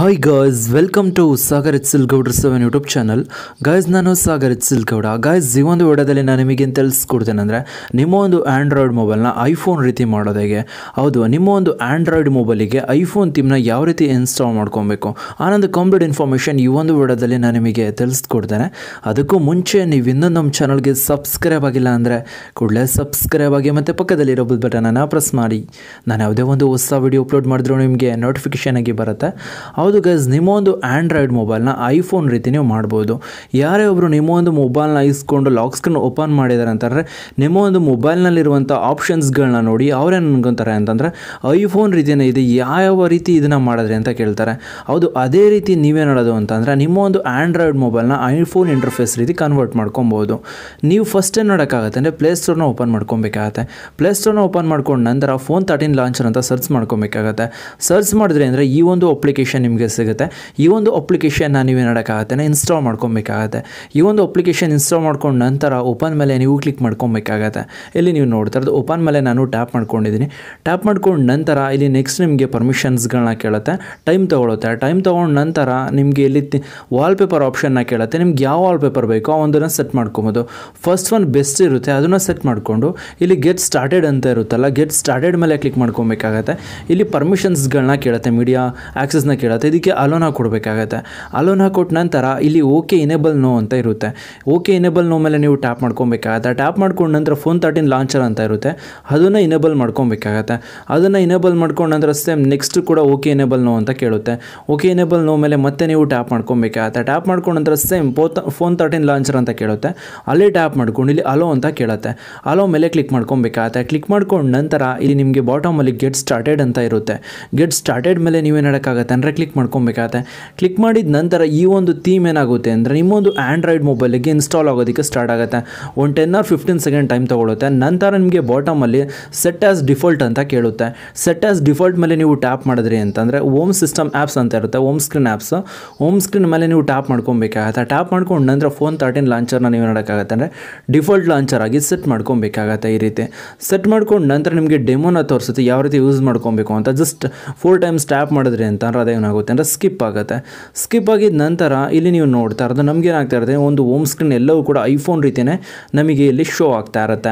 hi guys welcome to Sagar ಇತ್ಸಿಲ್ ಗೌಡ್ರ seven YouTube channel guys ನಾನು ಸಾಗರ್ ಇತ್ಸಿಲ್ ಗೌಡ ಗಾಯ್ಸ್ ಈ ಒಂದು ವಿಡಿಯೋದಲ್ಲಿ ನಾನು ನಿಮಗೆ ತಿಳಿಸ್ಕೊಡ್ತೇನೆ ಅಂದರೆ ನಿಮ್ಮ ಒಂದು ಆ್ಯಂಡ್ರಾಯ್ಡ್ ಮೊಬೈಲ್ನ ಐಫೋನ್ ರೀತಿ ಮಾಡೋದು ಹೇಗೆ ಹೌದು ನಿಮ್ಮ ಒಂದು ಆ್ಯಂಡ್ರಾಯ್ಡ್ ಮೊಬೈಲಿಗೆ ಐಫೋನ್ ಥೀಮ್ನ ಯಾವ ರೀತಿ ಇನ್ಸ್ಟಾಲ್ ಮಾಡ್ಕೊಬೇಕು ಆನಂದ್ ಕಂಪ್ಲೀಟ್ ಇನ್ಫಾರ್ಮೇಷನ್ ಈ ಒಂದು ವಿಡಿಯೋದಲ್ಲಿ ನಾನು ನಿಮಗೆ ತಿಳಿಸ್ಕೊಡ್ತೇನೆ ಅದಕ್ಕೂ ಮುಂಚೆ ನೀವು ಇನ್ನೂ ನಮ್ಮ ಚಾನಲ್ಗೆ ಸಬ್ಸ್ಕ್ರೈಬ್ ಆಗಿಲ್ಲ ಅಂದರೆ ಕೂಡಲೇ ಸಬ್ಸ್ಕ್ರೈಬ್ ಆಗಿ ಮತ್ತು ಪಕ್ಕದಲ್ಲಿರೋ ಬುಲ್ ಬಟನನ್ನು ಪ್ರೆಸ್ ಮಾಡಿ ನಾನು ಯಾವುದೇ ಒಂದು ಹೊಸ ವಿಡಿಯೋ ಅಪ್ಲೋಡ್ ಮಾಡಿದ್ರು ನಿಮಗೆ ನೋಟಿಫಿಕೇಷನ್ ಆಗಿ ಬರುತ್ತೆ ಹೌದು ಗೈಸ್ ನಿಮ್ಮ ಒಂದು ಆ್ಯಂಡ್ರಾಯ್ಡ್ ಮೊಬೈಲ್ನ ಐಫೋನ್ ರೀತಿ ನೀವು ಮಾಡ್ಬೋದು ಯಾರೇ ಒಬ್ಬರು ನಿಮ್ಮ ಒಂದು ಮೊಬೈಲ್ನ ಇಸ್ಕೊಂಡು ಲಾಕ್ ಸ್ಕ್ರೀನ್ ಓಪನ್ ಮಾಡಿದ್ದಾರೆ ಅಂತಂದರೆ ನಿಮ್ಮ ಒಂದು ಮೊಬೈಲ್ನಲ್ಲಿರುವಂಥ ಆಪ್ಷನ್ಸ್ಗಳನ್ನ ನೋಡಿ ಅವ್ರೇನು ಅನ್ಕೊತಾರೆ ಅಂತಂದರೆ ಐಫೋನ್ ರೀತಿಯೇ ಇದೆ ಯಾವ ರೀತಿ ಇದನ್ನು ಮಾಡಿದ್ರಿ ಅಂತ ಕೇಳ್ತಾರೆ ಹೌದು ಅದೇ ರೀತಿ ನೀವೇನು ಮಾಡೋದು ಅಂತಂದರೆ ನಿಮ್ಮ ಒಂದು ಆ್ಯಂಡ್ರಾಯ್ಡ್ ಮೊಬೈಲ್ನ ಐಫೋನ್ ಇಂಟರ್ಫೇಸ್ ರೀತಿ ಕನ್ವರ್ಟ್ ಮಾಡ್ಕೊಬೋದು ನೀವು ಫಸ್ಟ್ ಏನು ಮಾಡೋಕ್ಕಾಗತ್ತೆ ಅಂದರೆ ಪ್ಲೇಸ್ಟೋರ್ನ ಓಪನ್ ಮಾಡ್ಕೊಬೇಕಾಗತ್ತೆ ಪ್ಲೇಸ್ಟೋರ್ನ ಓಪನ್ ಮಾಡ್ಕೊಂಡು ನಂತರ ಫೋನ್ ತರ್ಟೀನ್ ಲಾಂಚರ್ ಅಂತ ಸರ್ಚ್ ಮಾಡ್ಕೊಬೇಕಾಗತ್ತೆ ಸರ್ಚ್ ಮಾಡಿದ್ರೆ ಅಂದರೆ ಈ ಒಂದು ಅಪ್ಲಿಕೇಶನ್ ನಿಮಗೆ ಸಿಗುತ್ತೆ ಈ ಒಂದು ಅಪ್ಲಿಕೇಶನ್ನ ನೀವೇನು ಮಾಡೋಕ್ಕಾಗತ್ತೆ ಇನ್ಸ್ಟಾಲ್ ಮಾಡ್ಕೊಬೇಕಾಗತ್ತೆ ಈ ಒಂದು ಅಪ್ಲಿಕೇಶನ್ ಇನ್ಸ್ಟಾಲ್ ಮಾಡ್ಕೊಂಡು ನಂತರ ಓಪನ್ ಮೇಲೆ ನೀವು ಕ್ಲಿಕ್ ಮಾಡ್ಕೊಬೇಕಾಗತ್ತೆ ಇಲ್ಲಿ ನೀವು ನೋಡ್ತಾ ಇರೋದು ಓಪನ್ ಮೇಲೆ ನಾನು ಟ್ಯಾಪ್ ಮಾಡ್ಕೊಂಡಿದ್ದೀನಿ ಟ್ಯಾಪ್ ಮಾಡ್ಕೊಂಡು ನಂತರ ಇಲ್ಲಿ ನೆಕ್ಸ್ಟ್ ನಿಮಗೆ ಪರ್ಮಿಷನ್ಸ್ಗಳನ್ನ ಕೇಳುತ್ತೆ ಟೈಮ್ ತೊಗೊಳುತ್ತೆ ಟೈಮ್ ತೊಗೊಂಡು ನಂತರ ನಿಮಗೆ ಇಲ್ಲಿ ವಾಲ್ಪೇಪರ್ ಆಪ್ಷನ್ನ ಕೇಳುತ್ತೆ ನಿಮ್ಗೆ ಯಾವ ವಾಲ್ಪೇಪರ್ ಬೇಕೋ ಒಂದನ್ನು ಸೆಟ್ ಮಾಡ್ಕೊಬೋದು ಫಸ್ಟ್ ಒನ್ ಬೆಸ್ಟ್ ಇರುತ್ತೆ ಅದನ್ನು ಸೆಟ್ ಮಾಡಿಕೊಂಡು ಇಲ್ಲಿ ಗೆಟ್ ಸ್ಟಾರ್ಟೆಡ್ ಅಂತ ಇರುತ್ತಲ್ಲ ಗೆಟ್ ಸ್ಟಾರ್ಟೆಡ್ ಮೇಲೆ ಕ್ಲಿಕ್ ಮಾಡ್ಕೊಬೇಕಾಗತ್ತೆ ಇಲ್ಲಿ ಪರ್ಮಿಷನ್ಸ್ಗಳನ್ನ ಕೇಳುತ್ತೆ ಮೀಡಿಯಾ ಆಕ್ಸೆಸ್ನ ಕೇಳುತ್ತೆ ಇದಕ್ಕೆ ಅಲೋನ ಕೊಡಬೇಕಾಗತ್ತೆ ಅಲೋನ ಕೊಟ್ಟ ನಂತರ ಇಲ್ಲಿ ಓಕೆ ಇನೇಬಲ್ ನೋ ಅಂತ ಇರುತ್ತೆ ಓಕೆ ಇನೇಬಲ್ ನೋ ಮೇಲೆ ನೀವು ಟ್ಯಾಪ್ ಮಾಡ್ಕೊಬೇಕಾಗತ್ತೆ ಟ್ಯಾಪ್ ಮಾಡ್ಕೊಂಡು ನಂತರ ಫೋನ್ ತರ್ಟೀನ್ ಲಾಂಚರ್ ಅಂತ ಇರುತ್ತೆ ಅದನ್ನು ಇನೇಬಲ್ ಮಾಡ್ಕೊಬೇಕಾಗತ್ತೆ ಅದನ್ನು ಇನೇಬಲ್ ಮಾಡ್ಕೊಂಡು ನಂತರ ಸೇಮ್ ನೆಕ್ಸ್ಟ್ ಕೂಡ ಓಕೆ ಇನೇಬಲ್ ನೋ ಅಂತ ಕೇಳುತ್ತೆ ಓಕೆ ಇನೇಬಲ್ ನೋ ಮೇಲೆ ಮತ್ತೆ ನೀವು ಟ್ಯಾಪ್ ಮಾಡ್ಕೊಬೇಕಾಗತ್ತೆ ಟ್ಯಾಪ್ ಮಾಡ್ಕೊಂಡು ನಂತರ ಸೇಮ್ ಪೋತ್ ಫೋನ್ ತರ್ಟೀನ್ ಲಾಂಚರ್ ಅಂತ ಕೇಳುತ್ತೆ ಅಲ್ಲಿ ಟ್ಯಾಪ್ ಮಾಡ್ಕೊಂಡು ಇಲ್ಲಿ ಅಲೋ ಅಂತ ಕೇಳುತ್ತೆ ಅಲೋ ಮೇಲೆ ಕ್ಲಿಕ್ ಮಾಡ್ಕೊಬೇಕಾಗತ್ತೆ ಕ್ಲಿಕ್ ಮಾಡ್ಕೊಂಡು ನಂತರ ಇಲ್ಲಿ ನಿಮಗೆ ಬಾಟಮಲ್ಲಿ ಗೆಟ್ ಸ್ಟಾರ್ಟೆಡ್ ಅಂತ ಇರುತ್ತೆ ಗೆಟ್ ಸ್ಟಾರ್ಟೆಡ್ ಮೇಲೆ ನೀವೇನು ಮಾಡೋಕ್ಕಾಗತ್ತೆ ಅಂದರೆ ಕ್ಲಿಕ್ ಮಾಡ್ಕೊಬೇಕಾಗತ್ತೆ ಕ್ಲಿಕ್ ಮಾಡಿದ ನಂತರ ಈ ಒಂದು ಥೀಮ್ ಏನಾಗುತ್ತೆ ಅಂದರೆ ನಿಮ್ಮೊಂದು ಆ್ಯಂಡ್ರಾಯ್ಡ್ ಮೊಬೈಲಿಗೆ ಇನ್ಸ್ಟಾಲ್ ಆಗೋದಕ್ಕೆ ಸ್ಟಾರ್ಟ್ ಆಗುತ್ತೆ ಒಂದು ten or fifteen second time ತೊಗೊಳುತ್ತೆ ನಂತರ ನಿಮಗೆ ಬಾಟಮಲ್ಲಿ ಸೆಟ್ ಆಸ್ ಡಿಫಾಲ್ಟ್ ಅಂತ ಕೇಳುತ್ತೆ ಸೆಟ್ ಆಸ್ ಡಿಫಾಲ್ಟ್ ಮೇಲೆ ನೀವು ಟ್ಯಾಪ್ ಮಾಡಿದ್ರಿ ಅಂತಂದರೆ ಓಮ್ ಸಿಸ್ಟಮ್ ಆ್ಯಪ್ಸ್ ಅಂತ ಇರುತ್ತೆ home screen apps home screen ಮೇಲೆ ನೀವು ಟ್ಯಾಪ್ ಮಾಡ್ಕೊಬೇಕಾಗತ್ತೆ ಟ್ಯಾಪ್ ಮಾಡ್ಕೊಂಡು ನಂತರ ಫೋನ್ ತರ್ಟೀನ್ ಲಾಂಚರ್ನ ನೀವು ನೋಡೋಕ್ಕಾಗತ್ತೆ ಅಂದರೆ ಡಿಫಾಲ್ಟ್ ಲಾಂಚರ್ ಆಗಿ ಸೆಟ್ ಮಾಡ್ಕೊಬೇಕಾಗತ್ತೆ ಈ ರೀತಿ ಸೆಟ್ ಮಾಡ್ಕೊಂಡು ನಂತರ ನಿಮಗೆ ಡೆಮೋನ ತೋರಿಸುತ್ತೆ ಯಾವ ರೀತಿ ಯೂಸ್ ಮಾಡ್ಕೊಬೇಕು ಅಂತ ಜಸ್ಟ್ ಫೋರ್ ಟೈಮ್ಸ್ ಟ್ಯಾಪ್ ಮಾಡಿದ್ರಿ ಅಂತಂದ್ರೆ ಅದೇನಾಗುತ್ತೆ ಅಂದರೆ ಸ್ಕಿಪ್ ಆಗುತ್ತೆ ಸ್ಕಿಪ್ ಆಗಿದ ನಂತರ ಇಲ್ಲಿ ನೀವು ನೋಡ್ತಾ ಇರೋದು ನಮ್ಗೆ ಏನಾಗ್ತಾ ಇರುತ್ತೆ ಒಂದು ಹೋಮ್ ಸ್ಕ್ರೀನ್ ಎಲ್ಲವೂ ಕೂಡ ಐಫೋನ್ ರೀತಿಯೇ ನಮಗೆ ಇಲ್ಲಿ ಶೋ ಆಗ್ತಾ ಇರುತ್ತೆ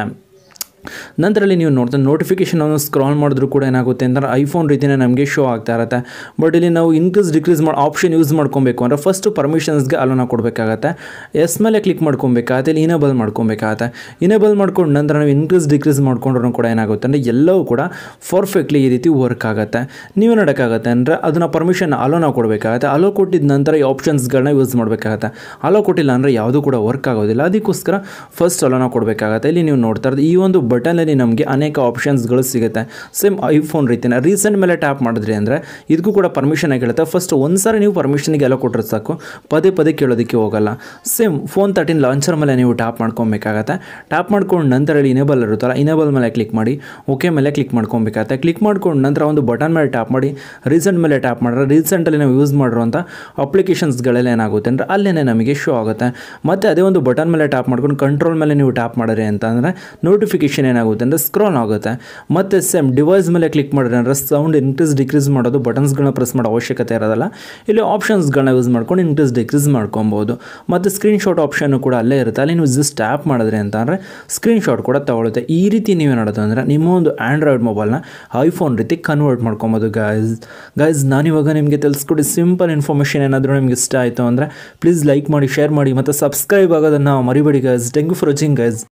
ನಂತರ ಇಲ್ಲಿ ನೀವು ನೋಡ್ತಾ ನೋಟಿಫಿಕೇಶನ್ ಅನ್ನು ಸ್ಕ್ರಾಲ್ ಮಾಡಿದ್ರು ಕೂಡ ಏನಾಗುತ್ತೆ ಅಂತಂದ್ರೆ ಐಫೋನ್ ರೀತಿಯೇ ನಮಗೆ ಶೋ ಆಗ್ತಾ ಇರುತ್ತೆ ಬಟ್ ಇಲ್ಲಿ ನಾವು ಇನ್ಕ್ರೀಸ್ ಡಿಕ್ರೀಸ್ ಮಾಡಿ ಆಪ್ಷನ್ ಯೂಸ್ ಮಾಡ್ಕೊಬೇಕು ಅಂದರೆ ಫಸ್ಟು ಪರ್ಮಿಷನ್ಸ್ಗೆ ಅಲೋನ ಕೊಡಬೇಕಾಗತ್ತೆ ಎಸ್ ಮೇಲೆ ಕ್ಲಿಕ್ ಮಾಡ್ಕೊಬೇಕಾಗತ್ತೆ ಇಲ್ಲಿ ಇನೇಬಲ್ ಮಾಡ್ಕೊಬೇಕಾಗತ್ತೆ ಇನೇಬಲ್ ಮಾಡ್ಕೊಂಡು ನಂತರ ನಾವು ಇನ್ಕ್ರೀಸ್ ಡಿಕ್ರೀಸ್ ಮಾಡ್ಕೊಂಡ್ರೂ ಕೂಡ ಏನಾಗುತ್ತೆ ಅಂದರೆ ಎಲ್ಲವೂ ಕೂಡ ಪರ್ಫೆಕ್ಟ್ಲಿ ಈ ರೀತಿ ವರ್ಕ್ ಆಗುತ್ತೆ ನೀವು ನೋಡೋಕ್ಕಾಗತ್ತೆ ಅಂದರೆ ಅದನ್ನು ಪರ್ಮಿಷನ್ ಅಲೋನ ಕೊಡಬೇಕಾಗತ್ತೆ ಅಲೋ ಕೊಟ್ಟಿದ ನಂತರ ಈ ಆಪ್ಷನ್ಸ್ಗಳನ್ನ ಯೂಸ್ ಮಾಡಬೇಕಾಗತ್ತೆ ಅಲೋ ಕೊಟ್ಟಿಲ್ಲ ಅಂದರೆ ಯಾವುದೂ ಕೂಡ ವರ್ಕ್ ಆಗೋದಿಲ್ಲ ಅದಕ್ಕೋಸ್ಕರ ಫಸ್ಟ್ ಅಲೋನ ಕೊಡಬೇಕಾಗತ್ತೆ ಇಲ್ಲಿ ನೀವು ನೋಡ್ತಾ ಇರೋದು ಈ ಒಂದು ಬಟನಲ್ಲಿ ನಮಗೆ ಅನೇಕ ಆಪ್ಷನ್ಸ್ಗಳು ಸಿಗುತ್ತೆ ಸೇಮ್ ಐಫೋನ್ ರೀತಿನ ರೀಸೆಂಟ್ ಮೇಲೆ ಟ್ಯಾಪ್ ಮಾಡಿದ್ರಿ ಅಂದರೆ ಇದಕ್ಕೂ ಕೂಡ ಪರ್ಮಿಷನ್ ಕೇಳುತ್ತೆ ಫಸ್ಟ್ ಒಂದು ಸಾರಿ ನೀವು ಪರ್ಮಿಷನ್ಗೆ ಎಲ್ಲ ಕೊಟ್ಟರೆ ಸಾಕು ಪದೇ ಪದೇ ಕೇಳೋದಕ್ಕೆ ಹೋಗಲ್ಲ ಸೇಮ್ ಫೋನ್ ತರ್ಟೀನ್ ಲಾಂಚರ್ ಮೇಲೆ ನೀವು ಟ್ಯಾಪ್ ಮಾಡ್ಕೊಬೇಕಾಗತ್ತೆ ಟ್ಯಾಪ್ ಮಾಡ್ಕೊಂಡು ನಂತರ ಇಲ್ಲಿ ಇನೇಬಲ್ ಇರುತ್ತಲ್ಲ ಇನೇಬಲ್ ಮೇಲೆ ಕ್ಲಿಕ್ ಮಾಡಿ ಓಕೆ ಮೇಲೆ ಕ್ಲಿಕ್ ಮಾಡ್ಕೊಬೇಕಾಗತ್ತೆ ಕ್ಲಿಕ್ ಮಾಡ್ಕೊಂಡು ನಂತರ ಒಂದು ಬಟನ್ ಮೇಲೆ ಟ್ಯಾಪ್ ಮಾಡಿ ರೀಸೆಂಟ್ ಮೇಲೆ ಟ್ಯಾಪ್ ಮಾಡಿದ್ರೆ ರೀಸೆಂಟಲ್ಲಿ ನಾವು ಯೂಸ್ ಮಾಡಿರುವಂಥ ಅಪ್ಲಿಕೇಶನ್ಸ್ಗಳೆಲ್ಲ ಏನಾಗುತ್ತೆ ಅಂದರೆ ಅಲ್ಲೇ ನಮಗೆ ಶೋ ಆಗುತ್ತೆ ಮತ್ತು ಅದೇ ಒಂದು ಬಟನ್ ಮೇಲೆ ಟ್ಯಾಪ್ ಮಾಡ್ಕೊಂಡು ಕಂಟ್ರೋಲ್ ಮೇಲೆ ನೀವು ಟ್ಯಾಪ್ ಮಾಡಿರಿ ಅಂತಂದರೆ ನೋಟಿಫಿಕೇಶನ್ ಏನಾಗುತ್ತೆ ಅಂದರೆ ಸ್ಕ್ರಾಲ್ ಆಗುತ್ತೆ ಮತ್ತು ಸೇಮ್ ಡಿವೈಸ್ ಮೇಲೆ ಕ್ಲಿಕ್ ಮಾಡಿದ್ರೆ ಅಂದರೆ ಸೌಂಡ್ ಇನ್ಕ್ರೀಸ್ ಡಿಕ್ರೀಸ್ ಮಾಡೋದು ಬಟನ್ಸ್ಗಳನ್ನ ಪ್ರೆಸ್ ಮಾಡೋ ಅವಶ್ಯಕತೆ ಇರೋದಲ್ಲ ಇಲ್ಲಿ ಆಪ್ಷನ್ಸ್ಗಳನ್ನ ಯೂಸ್ ಮಾಡ್ಕೊಂಡು ಇನ್ಕ್ರೀಸ್ ಡಿಕ್ರೀಸ್ ಮಾಡ್ಕೊಬೋದು ಮತ್ತು ಸ್ಕ್ರೀನ್ಶಾಟ್ ಆಪ್ಷನ್ನು ಕೂಡ ಅಲ್ಲೇ ಇರುತ್ತೆ ಅಲ್ಲಿ ನೀವು ಜಸ್ಟ್ ಟ್ಯಾಪ್ ಮಾಡಿದ್ರಿ ಅಂತಂದರೆ ಸ್ಕ್ರೀನ್ಶಾಟ್ ಕೂಡ ತಗೊಳುತ್ತೆ ಈ ರೀತಿ ನೀವೇ ಮಾಡೋದು ಅಂದರೆ ನಿಮ್ಮ ಒಂದು ಆ್ಯಂಡ್ರಾಯ್ಡ್ ಮೊಬೈಲ್ನ ಐಫೋನ್ ರೀತಿ ಕನ್ವರ್ಟ್ ಮಾಡ್ಕೊಬೋದು ಗೈಸ್ ಗೈಸ್ ನಾನಿವಾಗ ನಿಮಗೆ ತಿಳಿಸ್ಕೊಡಿ ಸಿಂಪಲ್ ಇನ್ಫಾರ್ಮೇಷನ್ ಏನಾದರೂ ನಿಮ್ಗೆ ಇಷ್ಟ ಆಯಿತು ಅಂದರೆ ಪ್ಲೀಸ್ ಲೈಕ್ ಮಾಡಿ ಶೇರ್ ಮಾಡಿ ಮತ್ತು ಸಬ್ಸ್ಕ್ರೈಬ್ ಆಗೋದನ್ನು ಮರಿಬೇಡಿ guys thank you for watching guys